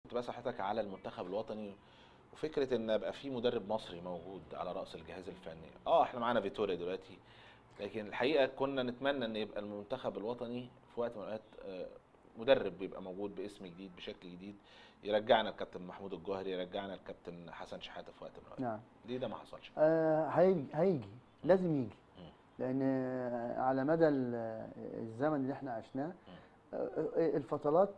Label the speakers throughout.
Speaker 1: كنت بسال حضرتك على المنتخب الوطني وفكره ان يبقى في مدرب مصري موجود على راس الجهاز الفني اه احنا معانا فيتوريا دلوقتي لكن الحقيقه كنا نتمنى ان يبقى المنتخب الوطني في وقت من الاوقات آه، مدرب بيبقى موجود باسم جديد بشكل جديد يرجعنا الكابتن محمود الجوهري يرجعنا الكابتن حسن شحاته في وقت من الاوقات
Speaker 2: نعم
Speaker 1: ليه ده ما حصلش
Speaker 2: آه، هيجي هيجي لازم يجي
Speaker 1: مم.
Speaker 2: لان آه، على مدى ال- الزمن اللي احنا عشناه آه، آه، الفترات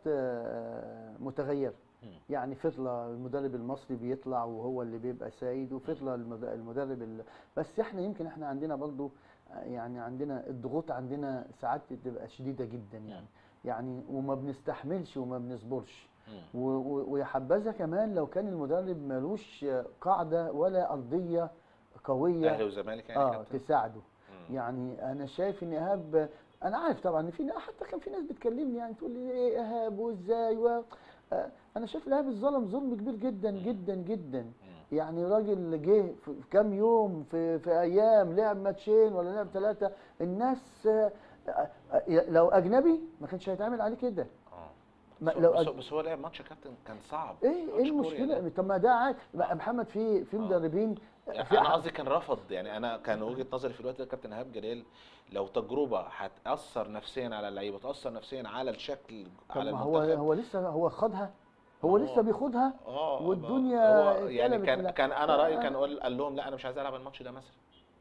Speaker 2: آه، متغيره
Speaker 1: مم.
Speaker 2: يعني فترة المدرب المصري بيطلع وهو اللي بيبقى سيد وفترة المد- المدرب ال... بس احنا يمكن احنا عندنا برضو آه، يعني عندنا الضغوط عندنا ساعات بتبقى شديدة جدا يعني يعني وما بنستحملش وما بنصبرش
Speaker 1: مم.
Speaker 2: و- و- ويا حبذا كمان لو كان المدرب ملوش قاعدة ولا أرضية قوية
Speaker 1: اهلي وزمالك يعني
Speaker 2: اه
Speaker 1: كابتن
Speaker 2: تساعده
Speaker 1: مم.
Speaker 2: يعني انا شايف ان ايهاب انا عارف طبعا ان في حتى كان في ناس بتكلمني يعني تقول لي ايه ايهاب وازاي و... آه، انا شايف ايهاب اتظلم ظلم كبير جدا جدا جدا
Speaker 1: مم.
Speaker 2: يعني راجل جه في في كام يوم في في ايام لعب ماتشين ولا لعب ثلاثه الناس آه، آه، آه، لو اجنبي ما كانش هيتعمل عليه كده
Speaker 1: اه
Speaker 2: ما-
Speaker 1: بس,
Speaker 2: لو
Speaker 1: بس,
Speaker 2: أج-
Speaker 1: بس هو لعب ماتش يا كابتن كان صعب
Speaker 2: ايه ايه
Speaker 1: ماتش كوريا
Speaker 2: المشكله
Speaker 1: ده.
Speaker 2: طب ما ده عادي بقى محمد في في
Speaker 1: آه.
Speaker 2: مدربين
Speaker 1: يعني
Speaker 2: في
Speaker 1: انا
Speaker 2: أح-
Speaker 1: قصدي كان رفض يعني انا كان وجهه نظري في الوقت ده كابتن ايهاب جلال لو تجربه هتاثر نفسيا على اللعيبه تاثر نفسيا على الشكل
Speaker 2: طب
Speaker 1: على
Speaker 2: ما هو
Speaker 1: المنتخب
Speaker 2: هو لسه هو خدها هو
Speaker 1: هو-
Speaker 2: لسه بياخدها
Speaker 1: اه
Speaker 2: والدنيا
Speaker 1: هو يعني
Speaker 2: اتقلبت
Speaker 1: كان
Speaker 2: لا.
Speaker 1: كان انا رايي
Speaker 2: آه.
Speaker 1: كان قال قال لهم لا انا مش عايز العب الماتش ده مثلا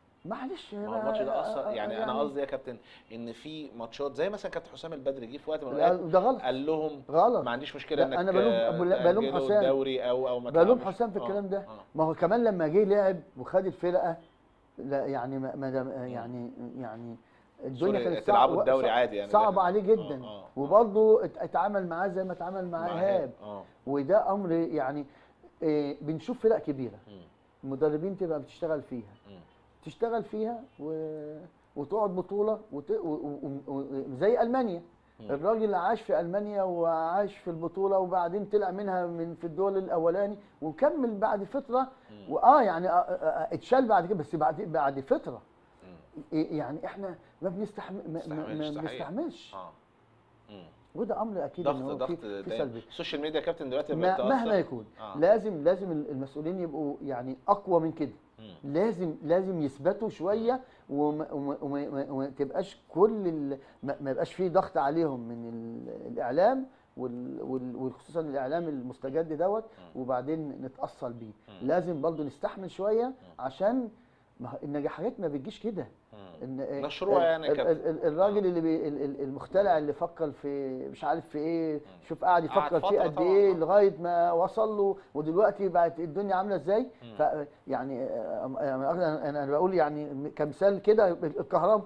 Speaker 2: معلش
Speaker 1: ما هو
Speaker 2: بقى-
Speaker 1: الماتش ده اثر
Speaker 2: آه،
Speaker 1: يعني انا قصدي يا كابتن ان في ماتشات زي مثلا كابتن حسام البدري جه في وقت من
Speaker 2: لا،
Speaker 1: الاوقات
Speaker 2: ده غلط
Speaker 1: قال لهم
Speaker 2: غلط
Speaker 1: ما عنديش مشكله
Speaker 2: لا،
Speaker 1: انك
Speaker 2: أنا بلوم-
Speaker 1: آه،
Speaker 2: بل- بلوم
Speaker 1: تأجلوا
Speaker 2: حسام.
Speaker 1: الدوري او او ما
Speaker 2: بلوم
Speaker 1: تلعبوش.
Speaker 2: حسام في
Speaker 1: آه،
Speaker 2: الكلام ده
Speaker 1: آه.
Speaker 2: ما هو كمان لما جه لعب وخد الفرقه لا يعني ما ما دام- يعني يعني الدنيا
Speaker 1: سوري،
Speaker 2: كانت
Speaker 1: تلعبوا
Speaker 2: صعبة-
Speaker 1: الدوري
Speaker 2: صع-
Speaker 1: عادي يعني
Speaker 2: صعب
Speaker 1: ده-
Speaker 2: عليه جدا
Speaker 1: آه، آه، آه.
Speaker 2: وبرضه ات- اتعامل معاه زي ما اتعامل مع
Speaker 1: مع
Speaker 2: ايهاب
Speaker 1: اه
Speaker 2: وده امر يعني إيه بنشوف فرق كبيره
Speaker 1: مم.
Speaker 2: المدربين تبقى بتشتغل فيها
Speaker 1: مم.
Speaker 2: تشتغل فيها و... وتقعد بطوله وت... و... و... و... زي المانيا
Speaker 1: مم.
Speaker 2: الراجل اللي عاش في المانيا وعاش في البطوله وبعدين طلع منها من في الدول الاولاني وكمل بعد فتره
Speaker 1: مم.
Speaker 2: واه يعني آه، آه، آه، اتشال بعد كده بس بعد بعد فتره
Speaker 1: مم.
Speaker 2: إيه يعني احنا ما بنستحمل ما, ما, ما
Speaker 1: بنستحملش، صحيح.
Speaker 2: بنستحملش
Speaker 1: اه مم.
Speaker 2: وده امر اكيد
Speaker 1: ضغط
Speaker 2: ان هو
Speaker 1: ضغط
Speaker 2: في, في
Speaker 1: دايما
Speaker 2: سلبي
Speaker 1: السوشيال ميديا يا كابتن دلوقتي
Speaker 2: ما
Speaker 1: بقت
Speaker 2: مهما
Speaker 1: تأثر.
Speaker 2: يكون
Speaker 1: آه.
Speaker 2: لازم لازم المسؤولين يبقوا يعني اقوى من كده
Speaker 1: مم.
Speaker 2: لازم لازم يثبتوا شويه وما, وما, وما, وما تبقاش كل ال- ما, ما يبقاش فيه ضغط عليهم من ال- الاعلام وال- وال- وخصوصا الاعلام المستجد دوت
Speaker 1: مم.
Speaker 2: وبعدين نتاثر بيه
Speaker 1: مم.
Speaker 2: لازم برضو نستحمل شويه عشان ما هو النجاحات ما بتجيش كده
Speaker 1: مم.
Speaker 2: ان
Speaker 1: مشروع يعني يا
Speaker 2: ال-
Speaker 1: كابتن.
Speaker 2: ال- ال- الراجل اللي بي ال- ال- المخترع اللي فكر في مش عارف في ايه شوف قاعد
Speaker 1: قعد
Speaker 2: يفكر
Speaker 1: فترة
Speaker 2: فيه قد
Speaker 1: طبعاً.
Speaker 2: ايه لغايه ما وصل له ودلوقتي بقت الدنيا عامله ازاي
Speaker 1: مم.
Speaker 2: ف يعني آه، آه، انا انا بقول يعني كمثال كده الكهرباء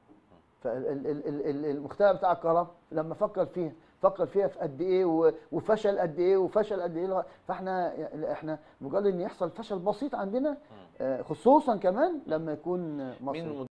Speaker 2: فالمخترع بتاع الكهرباء لما فكر فيها فكر فيها في قد ايه و- وفشل قد ايه وفشل قد ايه لغاية- فاحنا احنا مجرد ان يحصل فشل بسيط عندنا آه، خصوصا كمان لما يكون مصري
Speaker 1: مين